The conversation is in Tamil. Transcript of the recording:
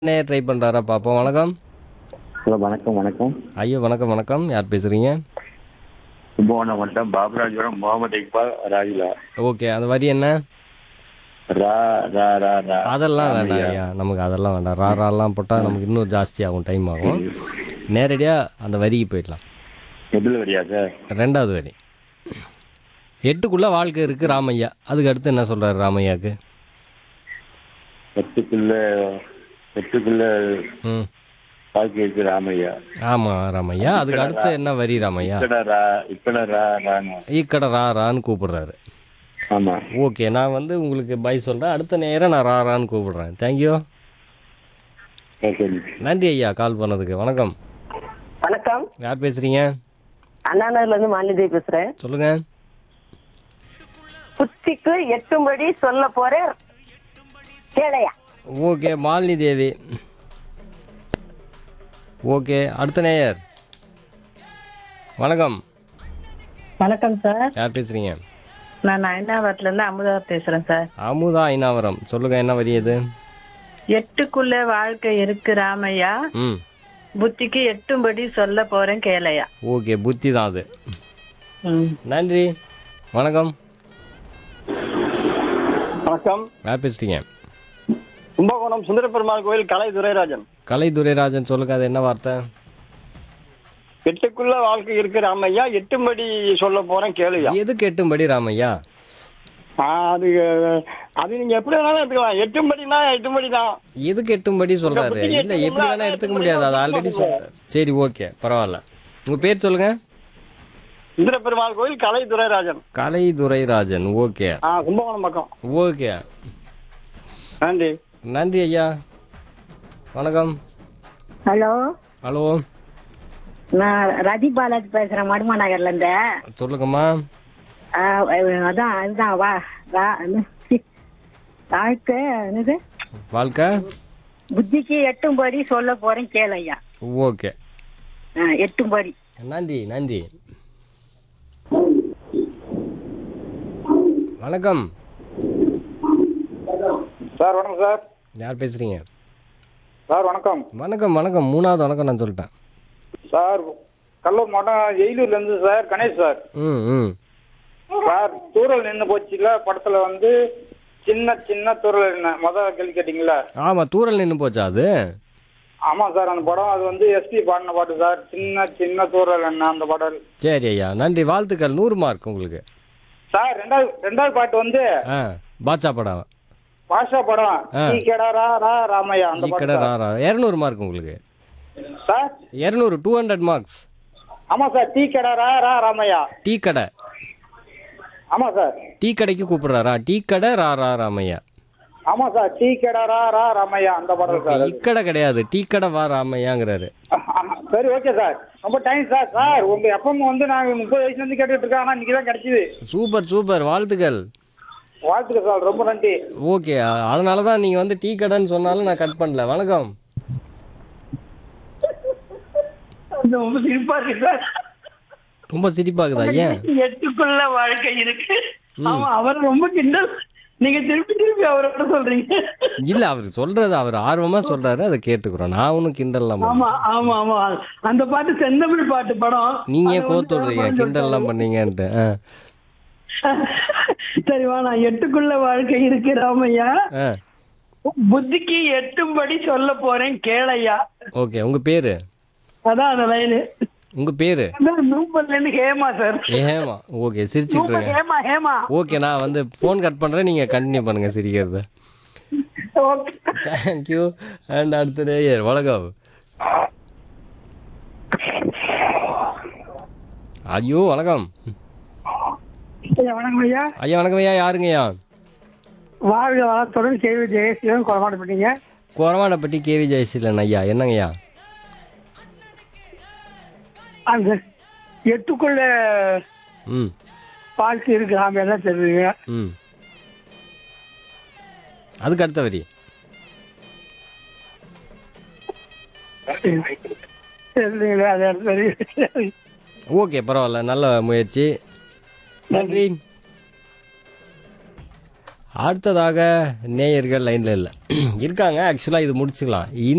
நேர் ட்ரை பண்ணுறாரா பார்ப்போம் வணக்கம் ஹலோ வணக்கம் வணக்கம் ஐயோ வணக்கம் வணக்கம் யார் பேசுகிறீங்க கும்பகோணம் வட்டம் பாபராஜபுரம் முகமது இக்பால் ராஜிலா ஓகே அந்த வரி என்ன ரா ரா ரா ரா அதெல்லாம் வேண்டாம் ஐயா நமக்கு அதெல்லாம் வேண்டாம் ரா ராலாம் போட்டால் நமக்கு இன்னும் ஜாஸ்தி ஆகும் டைம் ஆகும் நேரடியாக அந்த வரிக்கு போயிடலாம் எதில் வரியா சார் ரெண்டாவது வரி எட்டுக்குள்ளே வாழ்க்கை இருக்குது ராமையா அதுக்கு அடுத்து என்ன சொல்கிறாரு ராமையாவுக்கு எட்டுக்குள்ள எட்டுக்குள்ள ம் வாழ்க்கை இருக்கு ராமையா ஆமாம் ராமையா அதுக்கு அடுத்து என்ன வரி ராமையா இக்கட ரா இக்கட ரா ராங்க ஈக்கடை ரா ரான்னு கூப்பிடுறாரு ஆமா ஓகே நான் வந்து உங்களுக்கு பை சொல்கிறேன் அடுத்த நேரம் நான் ரா ரான்னு கூப்பிடுறேன் தேங்க்யூ ஓகே நன்றி ஐயா கால் பண்ணதுக்கு வணக்கம் வணக்கம் யார் பேசுகிறீங்க அண்ணாநகர்ல இருந்து மாலிதேவி பேசுறேன் சொல்லுங்கள் புத்திக்கு எட்டும்படி சொல்ல போறேன் கேளையா ஓகே மாலினி தேவி ஓகே அடுத்த நேயர் வணக்கம் வணக்கம் சார் யார் பேசுகிறீங்க நான் நயனாவரத்துல இருந்து அமுதா பேசுறேன் சார் அமுதா ஐநாவரம் சொல்லுங்கள் என்ன வரி அது எட்டுக்குள்ள வாழ்க்கை இருக்கு ராமையா ம் புத்திக்கு எட்டும்படி சொல்ல போறேன் கேளையா ஓகே புத்தி தான் அது ம். நன்றி வணக்கம் வணக்கம் யார் பேசுகிறீங்க கும்பகோணம் சுந்தர பெருமாள் கோயில் கலை துரைராஜன் கலை துரைராஜன் சொல்லுங்க அது என்ன வார்த்தை எட்டுக்குள்ள வாழ்க்கை இருக்கிற அம்மையா எட்டும்படி சொல்ல போறேன் கேளுயா எதுக்கு எட்டும்படி ராமையா ஆ, அது அது நீங்க எப்படி வேணாலும் எடுத்துக்கலாம் எட்டும்படினா எட்டும்படி தான் எதுக்கு எட்டும்படி சொல்றாரு புத்திக்கு இல்ல எட்டும்படி எப்படி வேணா அதான் எடுத்துக்க எட்டும்படி முடியாது அது தான் ஆல்ரெடி சொல்லுங்க. சொல்றாரு சரி ஓகே பரவாயில்ல உங்க பேர் சொல்லுங்க சுந்தர பெருமாள் கோயில் கலை துரைராஜன் கலை துரைராஜன் ஓகே ஆ கும்பகோணம் பக்கம் ஓகே நன்றி நன்றி ஐயா வணக்கம் ஹலோ ஹலோ நான் ரதி பாலாஜி பேசுறேன் மடுமா நகர்ல இருந்து சொல்லுங்கம்மா ஆ, அதான் அதுதான் வா வா என்ன, சி, வாழ்க்கை என்னது வாழ்க்கை புத்திக்கு எட்டும்படி சொல்ல போறேன் கேளையா ஓகே எட்டும்படி நன்றி நன்றி வணக்கம் சார் வணக்கம் சார் யார் பேசுறீங்க சார் வணக்கம் வணக்கம் வணக்கம் மூணாவது வணக்கம் நான் சொல்லிட்டேன் சார் கல்லூர் மாவட்டம் எயிலூர்ல இருந்து சார் கணேஷ் சார் ம் ம் சார் தூரல் நின்று போச்சுல படத்துல வந்து சின்ன சின்ன தூரல் என்ன முதல் கேள்வி கேட்டீங்களா ஆமாம் தூரல் நின்று போச்சா அது ஆமா சார் அந்த படம் அது வந்து எஸ்பி பாடின பாட்டு சார் சின்ன சின்ன தூரல் என்ன அந்த பாடல் சரி ஐயா நன்றி வாழ்த்துக்கள் நூறு மார்க் உங்களுக்கு சார் ரெண்டாவது ரெண்டாவது பாட்டு வந்து ஆ பாட்சா படம் பாஷா படம் ஆ. டீ கடா ரா ரா ராமையா அந்த இக்கடை பாட்டு ராரா இரநூறு மார்க் உங்களுக்கு சார். சார் இரநூறு டூ ஹண்ட்ரட் மார்க்ஸ் ஆமா சார் டீ கடா ரா ரா ராமையா டீ கடை ஆமா சார் டீ கடைக்கு கூப்பிடுறாரா டீ கடை ரா ரா ராமையா ஆமா சார் டீ கடா ரா ரா ராமையா அந்த பாடல் சார் அது. இக்கடை கிடையாது டீ கடை வா ராமையாங்கிறாரு ஆமா. சரி ஓகே சார் ரொம்ப டைம் சார் சார் உங்க எப்பவும் வந்து நாங்க முப்பது வயசுல இருந்து கேட்டுட்டு இருக்கோம் ஆனா இன்னைக்கு தான் கிடைச்சது சூப்பர் சூப்பர் வாழ்த்துக்கள் வாழ்த்துக்கள் சார் ரொம்ப நன்றி ஓகே அதனால தான் நீங்கள் வந்து டீ கடைன்னு சொன்னாலும் நான் கட் பண்ணல வணக்கம் ரொம்ப சிரிப்பா இருக்கு சார் ரொம்ப சிரிப்பாகுதா ஏன் எட்டுக்குள்ள வாழ்க்கை இருக்கு ஆமா அவர் ரொம்ப கிண்டல் நீங்க திருப்பி திருப்பி அவரோட சொல்றீங்க இல்லை அவர் சொல்றது அவர் ஆர்வமாக சொல்றாரு அதை கேட்டுக்கிறோம் நான் ஒன்றும் கிண்டல்லாம் பண்ணல. ஆமா ஆமா ஆமா அந்த பாட்டு செந்தமிழ் பாட்டு படம் நீங்க ஏன் அது வந்து கோத்துடுறீங்க வேணாம்னு கிண்டல்லாம் பண்ணீங்கன்ட்டு ஆ சரி வேணாம் எட்டுக்குள்ள வாழ்க்கை இருக்கு ராமையா ஆ புத்திக்கு எட்டும்படி சொல்ல போறேன் கேளையா ஓகே உங்கள் பேர் அதான் அந்த லைனு உங்கள் பேர் நூம்பல்ல இருந்து ஹேமா சார் ஏமா ஓகே சிரிச்சிட்டு நூம்பல் இருக்கேன் ஹேமா ஹேமா ஓகே நான் வந்து ஃபோன் கட் பண்ணுறேன் நீங்கள் கண்டினியூ பண்ணுங்கள் சிரிக்கிறத ஓகே தேங்க்யூ அண்ட் அடுத்த நேயர் வணக்கம் ஐயோ வணக்கம் வணக்கம் ஐயா ஐயா வணக்கம் ஐயா யாருங்கய்யா வாழ்க வளத்துடன் கேள்வி ஜெயசீலன் கொலமாட பண்ணீங்க கொரவானப்பட்டி கேவி ஜெயசீலன் ஐயா என்னங்கய்யா அந்த எட்டுக்குள்ள ம் வாழ்க்கை இருக்கு நாம எல்லாம் தெரியுங்க ம் அதுக்கு அடுத்த வரி தெரியுங்களா அது அடுத்தது. ஓகே பரவாயில்ல நல்ல முயற்சி நன்றி அடுத்ததாக நேயர்கள் லைனில் இல்லை இருக்காங்க ஆக்சுவலாக இது முடிச்சுக்கலாம்